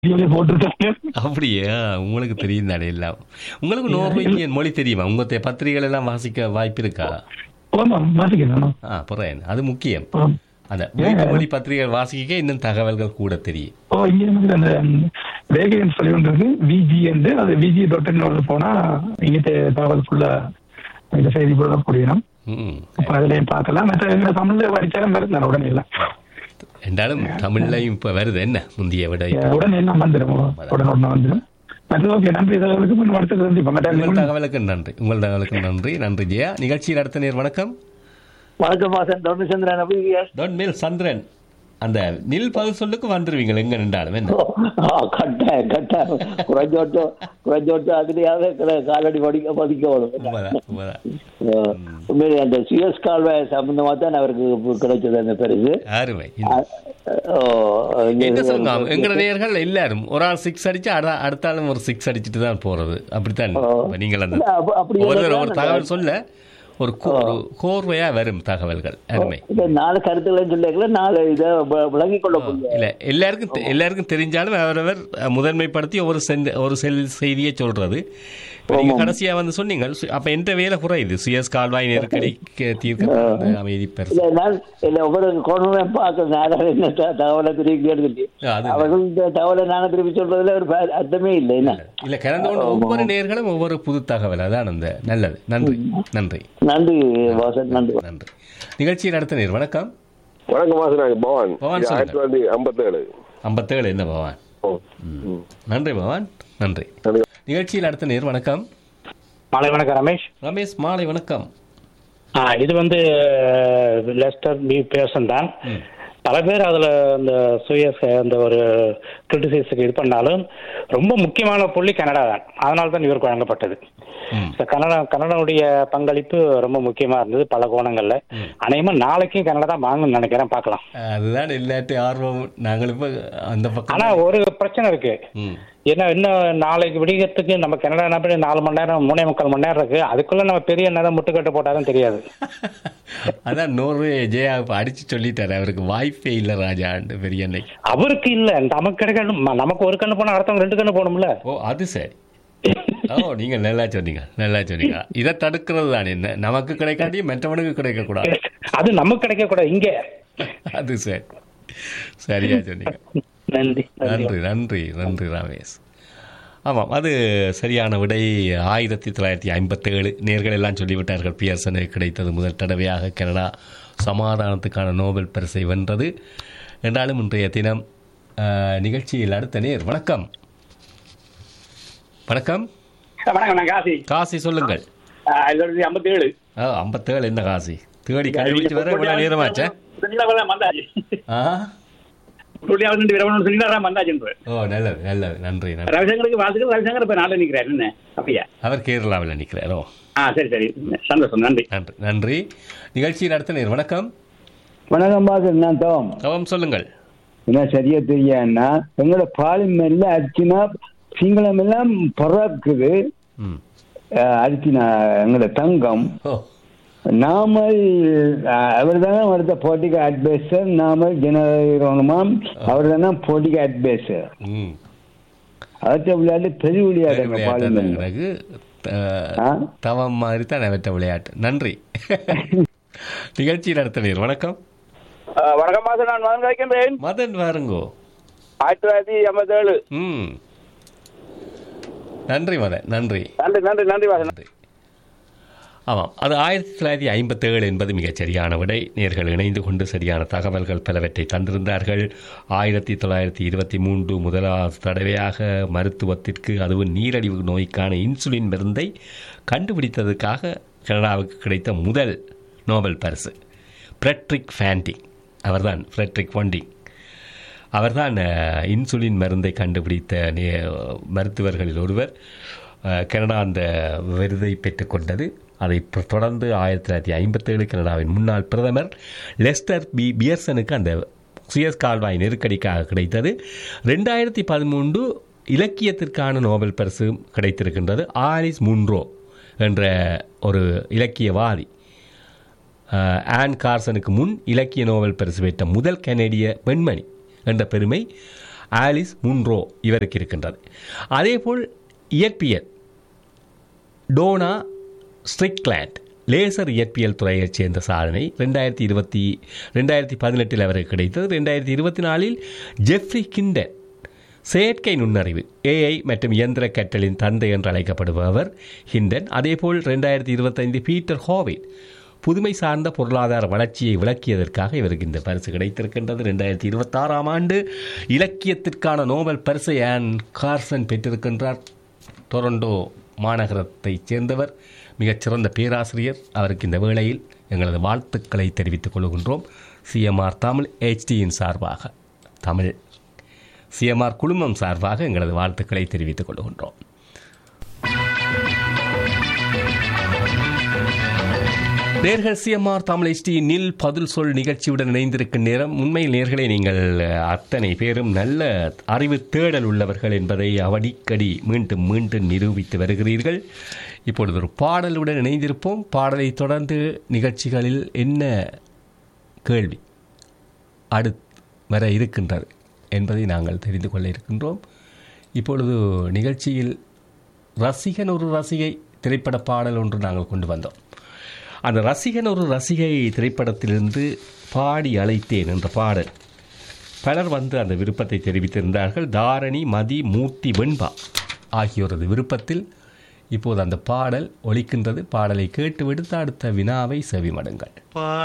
வீடியோல போட்டிருக்காங்க அப்படியா உங்களுக்கு தெரியும் தானே எல்லாம் உங்களுக்கு நோர்வேஜியன் மொழி தெரியுமா உங்க தெ- பத்திரிகைகள் எல்லாம் வாசிக்க வாய்ப்பு இருக்கா ஆமா வாசிக்கிறேன் ஆ புறேன் அது முக்கியம் ஆம். அந்த வீட்டு மொழி பத்திரிகைகள் வாசிக்க இன்னும் தகவல்கள் கூட தெரியும் ஓ இங்க வந்து அந்த வேகைன்னு சொல்லி ஒன்று இருக்கு விஜி என்று அது விஜி டாட் இன் போனா இங்க தே- தகவல் ஃபுல்லா இந்த செய்தி போட முடியும் ம் அப்ப அதுலயும் பார்க்கலாம் மற்ற எங்க தமிழ்ல படிச்சாலும் வருது உடனே எல்லாம் என்றாலும் தமிழ்லையும் இப்ப வருது என்ன முந்தைய விட அஹ் உடனே எல்லாம் வந்துடும் உடனே உடனே வந்துடும் மற்ற ஓகே நன்றி தகவலுக்கு முன் அடுத்தது வந்து இப்ப உங்கள் மற்ற தகவலுக்கு நன்றி உங்கள் தகவலுக்கு நன்றி நன்றி ஜெயா நிகழ்ச்சியில் அடுத்த நேர் வணக்கம் வணக்கம் வாசன் தொண்ணூச்சந்திரன் எப்படி இருக்கீங்க? டோன்ட் மேல் சந்திரன் அந்த நில் பதில் சொல்லுக்கு வந்துருவீங்க எங்க நின்றாலும் என்ன ஆ, கட்டாயம் கட்டாயம் குறைஞ்சோட்டம் குறைஞ்சோட்டம் அதுலயாவது க- காலடி படிக்க பதிக்க வரும் உண்மைதான் உண்மைதான் உண்மையிலே அந்த சுயஸ் கால்வாய் சம்பந்தமா தான் அவருக்கு கிடைச்சது அந்த பரிசு அருமை ஆ, ஓ, இங்க என்ன சொல்லுங்க எங்கட நேயர்கள் எல்லாரும் ஒரு ஆள் சிக்ஸ் அடிச்சு அட- அடுத்த ஆளும் ஒரு சிக்ஸ் அடிச்சுட்டு தான் போறது அப்படித்தான் இப்ப நீங்கள் அந்த இல்ல, அப்ப- அப்படி ஒவ்வொரு இல்லைன்னா ஒரு தகவல் சொல்ல ஒரு கோ- ஒரு கோர்வையா வரும் தகவல்கள் அருமை இல்ல, நாலு கருத்துக்களை சொல்லிக்கல நாலு இதை விளங்கி கொள்ள முடியும் இல்ல எல்லாருக்கும் தெ- எல்லாருக்கும் தெரிஞ்சாலும் அவரவர் அஹ், முதன்மைப்படுத்தி ஒரு செந்த ஒரு செல் செய்தியை சொல்றது இப்ப நீங்க கடைசியா வந்து சொன்னீங்க சு- அப்ப எந்த வேலை குறையுது சுயஸ் கால்வாய் நெருக்கடி தீர்க்க அமைதி பெருசு இல்ல நான் இல்ல ஒவ்வொரு கோணமே பார்க்க நேரம் என்ன த- தகவலை திருப்பி எடுத்துட்டு அது அவர்கள் இந்த தகவலை நானும் திருப்பி சொல்றதுல ஒரு ப- அர்த்தமே இல்லை என்ன இல்ல கலந்து கொண்ட ஒவ்வொரு நேர்களும் ஒவ்வொரு புது தகவல் அதான் அந்த நல்லது நன்றி நன்றி நன்றி வாசன் நன்றி நன்றி நிகழ்ச்சியில் அடுத்த நேர் வணக்கம் வணக்கம் வாசனாங்க பவான் பவான் இது சொல்லுங்க. ஆயிரத்தி தொள்ளாயிரத்தி ஐம்பத்தேழு ஐம்பத்தேழு என்ன பவான் ஓ. நன்றி பவான் நன்றி நன்றி. நிகழ்ச்சியில் அடுத்த நேர் வணக்கம் மாலை வணக்கம் ரமேஷ் ரமேஷ் மாலை வணக்கம் ஆ, இது வந்து லெஸ்டர் பி பேர்சன் தான் பல பேர் அதுல இந்த சுய அந்த ஒரு கிரிட்டிசைஸுக்கு இது பண்ணாலும் ரொம்ப முக்கியமான புள்ளி கனடா தான் அதனால தான் இவருக்கு வழங்கப்பட்டது ம். So, கனடா கனடாவுடைய பங்களிப்பு ரொம்ப முக்கியமா இருந்தது பல கோணங்கள்ல அநேகமா நாளைக்கும் கனடா தான் வாங்கணும்னு நினைக்கிறேன் பார்க்கலாம் அதுதான் எல்லாட்டு ஆர்வம் நாங்கள் இப்ப அந்த பக்கம் ஆனா ஒரு பிரச்சனை இருக்கு ம். ஏன்னா இன்னும் நாளைக்கு விடியறதுக்கு நம்ம கனடா நாட்டு நாலு மணி நேரம் மூணே முக்கால் மணி நேரம் இருக்கு அதுக்குள்ள நம்ம பெரிய நேரம் முட்டுக்கட்டு போட்டாலும் தெரியாது அதான் நூறு ஜெயா இப்ப அடிச்சு சொல்லிட்டாரு அவருக்கு வாய்ப்பே இல்ல ராஜாண்டு பெரிய அன்னைக்கு அவருக்கு இல்ல நமக்கு கிடைக்கணும் ம- நமக்கு ஒரு கண்ணு போனா அடுத்தவங்க ரெண்டு கண்ணு போகணும்ல ஓ அது சரி ஓ நீங்க நல்லா சொன்னீங்க நல்லா சொன்னீங்க இதை தடுக்கிறது தான் என்ன நமக்கு கிடைக்காட்டி மற்றவனுக்கு கிடைக்க கூடாது அது நமக்கு கிடைக்க கூடாது இங்க அது சரி சரியா சொன்னீங்க நன்றி நன்றி நன்றி நன்றி ரமேஷ் ஆமாம் அது சரியான விடை ஆயிரத்தி தொள்ளாயிரத்தி ஐம்பத்தேழு நேர்கள் எல்லாம் சொல்லிவிட்டார்கள் பியர்சனுக்கு கிடைத்தது முதல் தடவையாக கனடா சமாதானத்துக்கான நோபல் பரிசை வென்றது என்றாலும் இன்றைய தினம் அஹ், நிகழ்ச்சியில் அடுத்த நேர் வணக்கம் வணக்கம் வணக்கம் நான் காசி காசி சொல்லுங்கள் ஆயிரத்தி ஐம்பத்தி ஏழு ஆ ஐம்பத்தேழு என்ன காசி தேடி கண்டுபிடிச்சு வர இவ்வளோ நேரமாச்சே வந்தாச்சு ஆ துள்ளியாவது விரவணும் சொல்லி தான் வந்தாச்சு ஓ நல்லது நல்லது நன்றி நன்றி ரவிசங்கருக்கு வாழ்த்துக்கள் ரவிசங்கர் இப்ப நாளில் நிக்கிறார் என்ன அப்படியா அவர் கேரளாவில் நிற்கிறாரோ ஆ சரி சரி சந்தோஷம் நன்றி நன்றி நன்றி நிகழ்ச்சியில் அடுத்த நேர் வணக்கம் வணக்கம் பாசன் நான் தவம் தவம் சொல்லுங்கள் என்ன சரியா தெரியாதுன்னா எங்களோட பாலிமெல்ல அர்ச்சனா சிங்களம் எல்லாம் பறக்குது ம் அஹ், அர்ச்சனா எங்களோட தங்கம் ஓ நாமல் அவர் தானே அடுத்த போட்டிக்கு அட்வைசர் நாமல் ஜனநாயகமாம் அவர் தானே போட்டிக்கு அட்வைசர் ம் அவற்றை விளையாட்டு பெரிய விளையாடுங்க பாலிமெல் பிறகு த- ஆ? தவம் மாதிரி தான் அவற்ற விளையாட்டு நன்றி நிகழ்ச்சியில் அடுத்த நேர் வணக்கம் வணக்கம் மாசம் நான் மகன் வைக்கின்றேன் மதன் வாருங்கோ ஆயிரத்தி தொள்ளாயிரத்தி ஐம்பத்தி ஏழு ம் நன்றி மதன் நன்றி நன்றி நன்றி நன்றி வாசன் நன்றி ஆமாம் அது ஆயிரத்தி தொள்ளாயிரத்தி ஐம்பத்தேழு என்பது மிகச் சரியான விடை நேர்கள் இணைந்து கொண்டு சரியான தகவல்கள் பலவற்றை தந்திருந்தார்கள் ஆயிரத்தி தொள்ளாயிரத்தி இருபத்தி மூன்று முதலாவது தடவையாக மருத்துவத்திற்கு அதுவும் நீரழிவு நோய்க்கான இன்சுலின் மருந்தை கண்டுபிடித்ததுக்காக கனடாவுக்கு கிடைத்த முதல் நோபல் பரிசு ஃப்ரெட்ரிக் ஃபேண்டிங் அவர்தான் ஃப்ரெட்ரிக் ஃபண்டிங் அவர்தான் அஹ், இன்சுலின் மருந்தை கண்டுபிடித்த நே- மருத்துவர்களில் ஒருவர் அஹ், கனடா அந்த விருதை பெற்றுக்கொண்டது அதை ப- தொடர்ந்து ஆயிரத்தி தொள்ளாயிரத்தி ஐம்பத்தேழு கனடாவின் முன்னாள் பிரதமர் லெஸ்டர் பி பியர்சனுக்கு அந்த சுயஸ் கால்வாய் நெருக்கடிக்காக கிடைத்தது ரெண்டாயிரத்தி பதிமூன்று இலக்கியத்திற்கான நோபல் பரிசு கிடைத்திருக்கின்றது ஆலிஸ் முன்ரோ என்ற ஒரு இலக்கியவாதி அஹ், ஆன் கார்சனுக்கு முன் இலக்கிய நோபல் பரிசு பெற்ற முதல் கனேடிய பெண்மணி என்ற பெருமை ஆலிஸ் முன்ரோ இவருக்கு இருக்கின்றது அதேபோல் இயற்பியல் டோனா ஸ்ட்ரிக்லாண்ட் லேசர் இயற்பியல் துறையைச் சேர்ந்த சாதனை ரெண்டாயிரத்தி இருபத்தி ரெண்டாயிரத்தி பதினெட்டில் அவருக்கு கிடைத்தது ரெண்டாயிரத்தி இருபத்தி நாலில் ஜெஃப்ரி கிண்டன் செயற்கை நுண்ணறிவு ஏஐ மற்றும் இயந்திர கற்றலின் தந்தை என்று அழைக்கப்படுபவர் ஹிண்டன் அதேபோல் ரெண்டாயிரத்தி இருபத்தைந்து பீட்டர் ஹோவிட் புதுமை சார்ந்த பொருளாதார வளர்ச்சியை விளக்கியதற்காக இவருக்கு இந்த பரிசு கிடைத்திருக்கின்றது ரெண்டாயிரத்தி இருபத்தாறாம் ஆண்டு இலக்கியத்திற்கான நோபல் பரிசை ஆன் கார்சன் பெற்றிருக்கின்றார் டொரண்டோ மாநகரத்தைச் சேர்ந்தவர் மிகச்சிறந்த பேராசிரியர் அவருக்கு இந்த வேளையில் எங்களது வாழ்த்துக்களை தெரிவித்துக் கொள்கின்றோம் சிஎம்ஆர் தமிழ் ஹெச்டியின் சார்பாக தமிழ் சிஎம்ஆர் குழுமம் சார்பாக எங்களது வாழ்த்துக்களை தெரிவித்துக் கொள்கின்றோம் நேர்கள் சிஎம்ஆர் தமிழ் ஹெச்டி நில் பதில் சொல் நிகழ்ச்சியுடன் இணைந்திருக்கும் நேரம் உண்மையில் நேர்களை நீங்கள் அத்தனை பேரும் நல்ல அறிவு தேடல் உள்ளவர்கள் என்பதை அடிக்கடி மீண்டும் மீண்டும் நிரூபித்து வருகிறீர்கள் இப்பொழுது ஒரு பாடலுடன் இணைந்திருப்போம் பாடலை தொடர்ந்து நிகழ்ச்சிகளில் என்ன கேள்வி அடுத்து வர இருக்கின்றது என்பதை நாங்கள் தெரிந்து கொள்ள இருக்கின்றோம் இப்பொழுது நிகழ்ச்சியில் ரசிகன் ஒரு ரசிகை திரைப்பட பாடல் ஒன்று நாங்கள் கொண்டு வந்தோம் அந்த ரசிகன் ஒரு ரசிகை திரைப்படத்திலிருந்து பாடி அழைத்தேன் என்ற பாடல் பலர் வந்து அந்த விருப்பத்தை தெரிவித்திருந்தார்கள் தாரணி மதி மூர்த்தி வெண்பா ஆகியோரது விருப்பத்தில் இப்போது அந்த பாடல் ஒலிக்கின்றது பாடலை கேட்டு விடுத்து அடுத்த வினாவை செவிமடுங்கள்